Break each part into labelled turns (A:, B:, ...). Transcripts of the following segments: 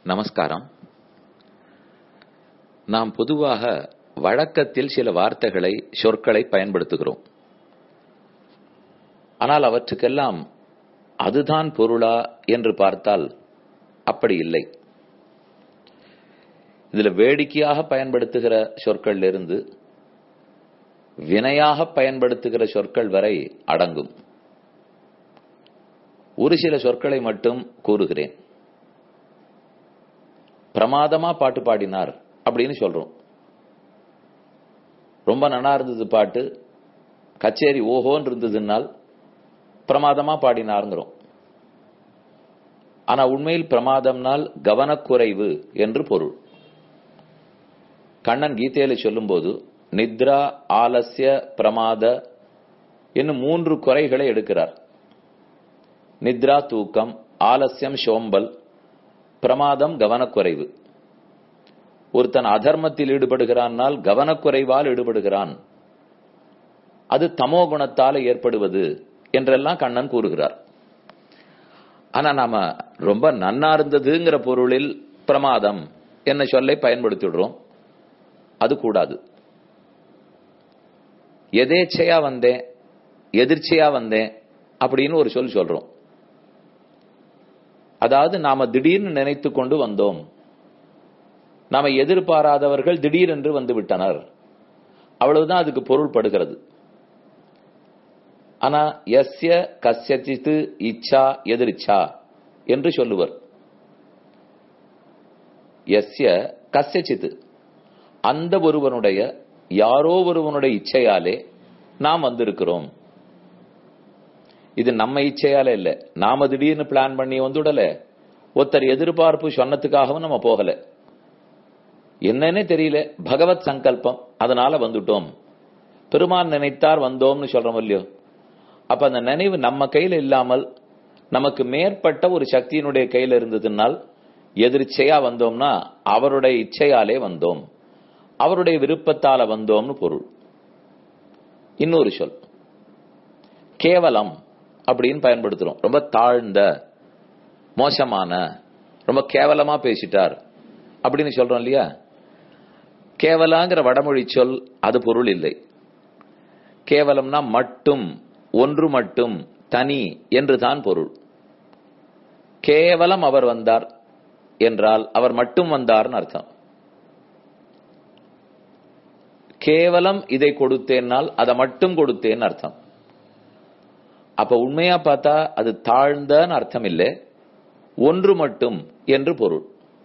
A: நமஸ்காரம் நாம் பொதுவாக வழக்கத்தில் சில வார்த்தைகளை சொற்களை பயன்படுத்துகிறோம் ஆனால் அவற்றுக்கெல்லாம் அதுதான் பொருளா என்று பார்த்தால் அப்படி இல்லை இதுல வேடிக்கையாக பயன்படுத்துகிற சொற்கள் இருந்து வினையாக பயன்படுத்துகிற சொற்கள் வரை அடங்கும் ஒரு சில சொற்களை மட்டும் கூறுகிறேன் பிரமாதமா பாட்டு பாடினார் அப்படின்னு சொல்றோம் ரொம்ப நன்னா இருந்தது பாட்டு கச்சேரி ஓஹோன்னு இருந்ததுனால் பிரமாதமா பாடினாருங்கிறோம் ஆனா உண்மையில் பிரமாதம்னால் கவனக்குறைவு என்று பொருள் கண்ணன் கீதையில சொல்லும்போது நித்ரா ஆலசிய பிரமாத என்னும் மூன்று குறைகளை எடுக்கிறார் நித்ரா தூக்கம் ஆலசியம் சோம்பல் பிரமாதம் கவனக்குறைவு ஒருத்தன் அதர்மத்தில் ஈடுபடுகிறான்னால் கவனக்குறைவால் ஈடுபடுகிறான் அது தமோ குணத்தால் ஏற்படுவது என்றெல்லாம் கண்ணன் கூறுகிறார் ஆனா நாம ரொம்ப நன்னா இருந்ததுங்கிற பொருளில் பிரமாதம் என்ன சொல்லை பயன்படுத்திடுறோம் அது கூடாது எதேச்சையா வந்தேன் எதிர்ச்சையா வந்தேன் அப்படின்னு ஒரு சொல் சொல்றோம் அதாவது நாம திடீர்னு நினைத்து கொண்டு வந்தோம் நாம எதிர்பாராதவர்கள் திடீரென்று வந்து விட்டனர் அவ்வளவுதான் அதுக்கு பொருள் படுகிறது ஆனா எஸ்ய கசித்து இச்சா எதிர்ச்சா என்று சொல்லுவர் எஸ்ய கசித்து அந்த ஒருவனுடைய யாரோ ஒருவனுடைய இச்சையாலே நாம் வந்திருக்கிறோம் இது நம்ம இச்சையால இல்ல நாம திடீர்னு பிளான் பண்ணி வந்துடல ஒருத்தர் எதிர்பார்ப்பு சொன்னதுக்காகவும் நம்ம போகல என்னன்னே தெரியல பகவத் சங்கல்பம் அதனால வந்துட்டோம் பெருமான் நினைத்தார் வந்தோம்னு சொல்றோம் இல்லையோ அப்ப அந்த நினைவு நம்ம கையில இல்லாமல் நமக்கு மேற்பட்ட ஒரு சக்தியினுடைய கையில இருந்ததுனால் எதிர்ச்சையா வந்தோம்னா அவருடைய இச்சையாலே வந்தோம் அவருடைய விருப்பத்தால வந்தோம்னு பொருள் இன்னொரு சொல் கேவலம் அப்படின்னு பயன்படுத்துறோம் ரொம்ப தாழ்ந்த மோசமான ரொம்ப கேவலமா பேசிட்டார் அப்படின்னு சொல்றோம் இல்லையா கேவலாங்கிற வடமொழி சொல் அது பொருள் இல்லை கேவலம்னா மட்டும் ஒன்று மட்டும் தனி என்று தான் பொருள் கேவலம் அவர் வந்தார் என்றால் அவர் மட்டும் வந்தார்னு அர்த்தம் கேவலம் இதை கொடுத்தேன்னால் அதை மட்டும் கொடுத்தேன்னு அர்த்தம் அப்ப உண்மையா பார்த்தா அது தாழ்ந்தன்னு அர்த்தம் இல்லை ஒன்று மட்டும் என்று பொருள்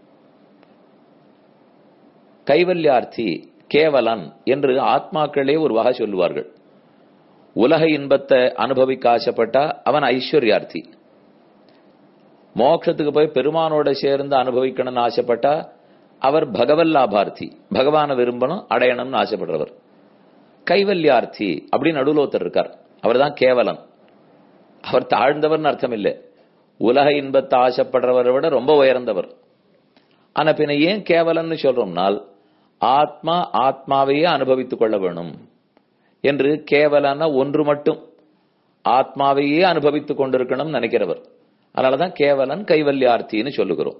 A: கைவல்யார்த்தி கேவலன் என்று ஆத்மாக்களே ஒரு வகை சொல்லுவார்கள் உலக இன்பத்தை அனுபவிக்க ஆசைப்பட்டா அவன் ஐஸ்வர்யார்த்தி மோட்சத்துக்கு போய் பெருமானோட சேர்ந்து அனுபவிக்கணும்னு ஆசைப்பட்டா அவர் பகவல் லாபார்த்தி பகவான விரும்பணும் அடையணும்னு ஆசைப்படுறவர் கைவல்யார்த்தி அப்படின்னு நடுவில் ஒருத்தர் இருக்கார் அவர் தான் கேவலன் அவர் தாழ்ந்தவர்னு அர்த்தம் இல்லை உலக இன்பத்தை ஆசைப்படுறவரை விட ரொம்ப உயர்ந்தவர் ஆனா பின்ன ஏன் கேவலன்னு சொல்றோம்னால் ஆத்மா ஆத்மாவையே அனுபவித்துக் கொள்ள வேணும் என்று கேவலன ஒன்று மட்டும் ஆத்மாவையே அனுபவித்துக் கொண்டிருக்கணும் நினைக்கிறவர் அதனாலதான் கேவலன் கைவல்யார்த்தின்னு சொல்லுகிறோம்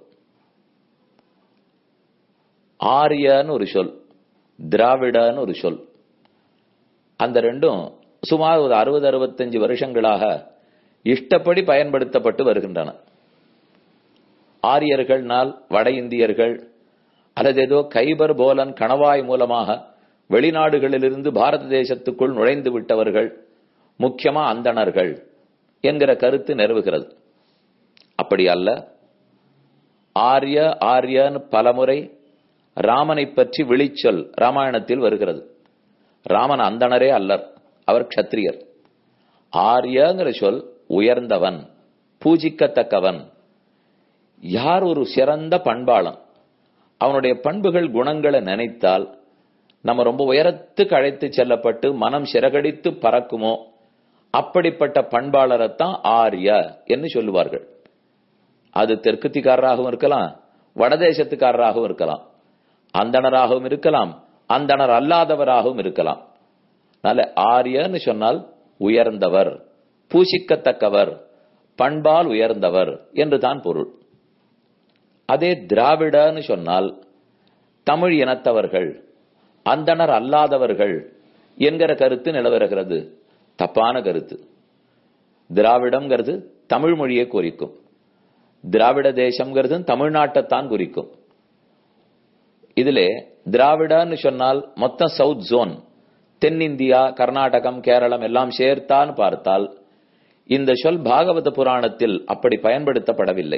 A: ஆரியன்னு ஒரு சொல் திராவிடன்னு ஒரு சொல் அந்த ரெண்டும் சுமார் ஒரு அறுபது அறுபத்தஞ்சு வருஷங்களாக இஷ்டப்படி பயன்படுத்தப்பட்டு வருகின்றன ஆரியர்கள்னால் வட இந்தியர்கள் அல்லது ஏதோ கைபர் போலன் கணவாய் மூலமாக வெளிநாடுகளிலிருந்து பாரத தேசத்துக்குள் நுழைந்து விட்டவர்கள் முக்கியமா அந்தணர்கள் என்கிற கருத்து நிறுவுகிறது அப்படி அல்ல ஆரிய ஆரியன்னு பலமுறை ராமனை பற்றி விழிச்சொல் ராமாயணத்தில் வருகிறது ராமன் அந்தணரே அல்லர் அவர் க்ஷத்ரியர் ஆரியங்கிற சொல் உயர்ந்தவன் பூஜிக்கத்தக்கவன் யார் ஒரு சிறந்த பண்பாளன் அவனுடைய பண்புகள் குணங்களை நினைத்தால் நம்ம ரொம்ப உயரத்துக்கு அழைத்து செல்லப்பட்டு மனம் சிறகடித்து பறக்குமோ அப்படிப்பட்ட பண்பாளரைத்தான் ஆரிய என்று சொல்லுவார்கள் அது தெற்குத்திக்காரராகவும் இருக்கலாம் வடதேசத்துக்காரராகவும் இருக்கலாம் அந்தணராகவும் இருக்கலாம் அந்தணர் அல்லாதவராகவும் இருக்கலாம் அதனால ஆரியன்னு சொன்னால் உயர்ந்தவர் பூசிக்கத்தக்கவர் பண்பால் உயர்ந்தவர் என்று தான் பொருள் அதே திராவிடன்னு சொன்னால் தமிழ் இனத்தவர்கள் அந்தனர் அல்லாதவர்கள் என்கிற கருத்து நிலவருகிறது தப்பான கருத்து திராவிடம்ங்கிறது தமிழ் மொழியை குறிக்கும் திராவிட தேசம்ங்கிறது தமிழ்நாட்டைத்தான் குறிக்கும் இதிலே திராவிடன்னு சொன்னால் மொத்தம் சவுத் ஜோன் தென்னிந்தியா கர்நாடகம் கேரளம் எல்லாம் சேர்த்தான்னு பார்த்தால் இந்த சொல் பாகவத புராணத்தில் அப்படி பயன்படுத்தப்படவில்லை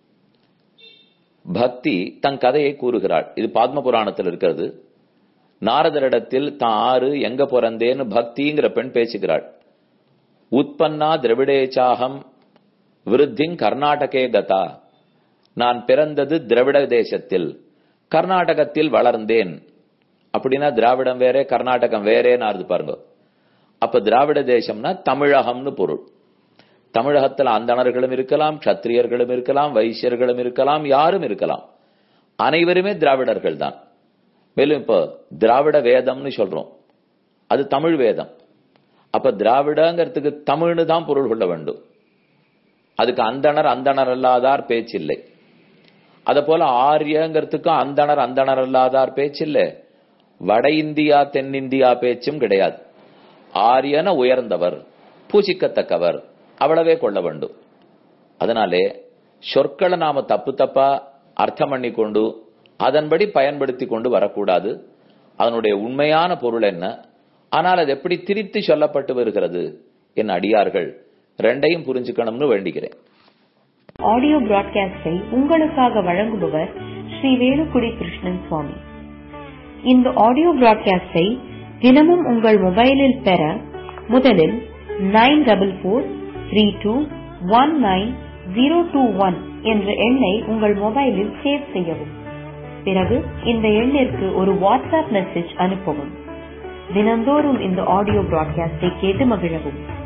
A: பக்தி தன் கதையை கூறுகிறாள் இது பாத்ம புராணத்தில் இருக்கிறது நாரதரிடத்தில் தான் ஆறு எங்க பிறந்தேன்னு பக்திங்கிற பெண் பேசுகிறாள் உற்பன்னா திரவிடேச்சாகம் விருத்திங் கர்நாடகே கதா நான் பிறந்தது திரவிட தேசத்தில் கர்நாடகத்தில் வளர்ந்தேன் அப்படின்னா திராவிடம் வேற கர்நாடகம் வேறேன்னு ஆறுது பாருங்க அப்ப திராவிட தேசம்னா தமிழகம்னு பொருள் தமிழகத்தில் அந்தணர்களும் இருக்கலாம் கத்திரியர்களும் இருக்கலாம் வைசியர்களும் இருக்கலாம் யாரும் இருக்கலாம் அனைவருமே திராவிடர்கள் தான் மேலும் இப்போ திராவிட வேதம்னு சொல்றோம் அது தமிழ் வேதம் அப்ப திராவிடங்கிறதுக்கு தமிழ்னு தான் பொருள் கொள்ள வேண்டும் அதுக்கு அந்தணர் அந்தணர் அல்லாதார் பேச்சில்லை அத போல ஆரியங்கிறதுக்கு அந்தணர் அந்தணர் அல்லாதார் பேச்சில்லை வட இந்தியா தென்னிந்தியா பேச்சும் கிடையாது ஆரியன உயர்ந்தவர் பூசிக்கத்தக்கவர் அவ்வளவே கொள்ள வேண்டும் அதனாலே சொற்களை நாம தப்பு தப்பா அர்த்தம் பண்ணி கொண்டு அதன்படி பயன்படுத்தி கொண்டு வரக்கூடாது அதனுடைய உண்மையான பொருள் என்ன ஆனால் அது எப்படி திரித்து சொல்லப்பட்டு வருகிறது என் அடியார்கள் ரெண்டையும் புரிஞ்சுக்கணும்னு வேண்டிக்கிறேன்
B: ஆடியோ பிராட்காஸ்டை உங்களுக்காக வழங்குபவர் ஸ்ரீ வேலுக்குடி கிருஷ்ணன் சுவாமி இந்த ஆடியோ பிராட்காஸ்டை தினமும் உங்கள் மொபைலில் பெற முதலில் nine double four three two one nine zero two one என்ற எண்ணை உங்கள் மொபைலில் சேவ் செய்யவும் பிறகு இந்த எண்ணிற்கு ஒரு வாட்ஸ்அப் மெசேஜ் அனுப்பவும் தினந்தோறும் இந்த ஆடியோ பிராட்காஸ்டை கேட்டு மகிழவும்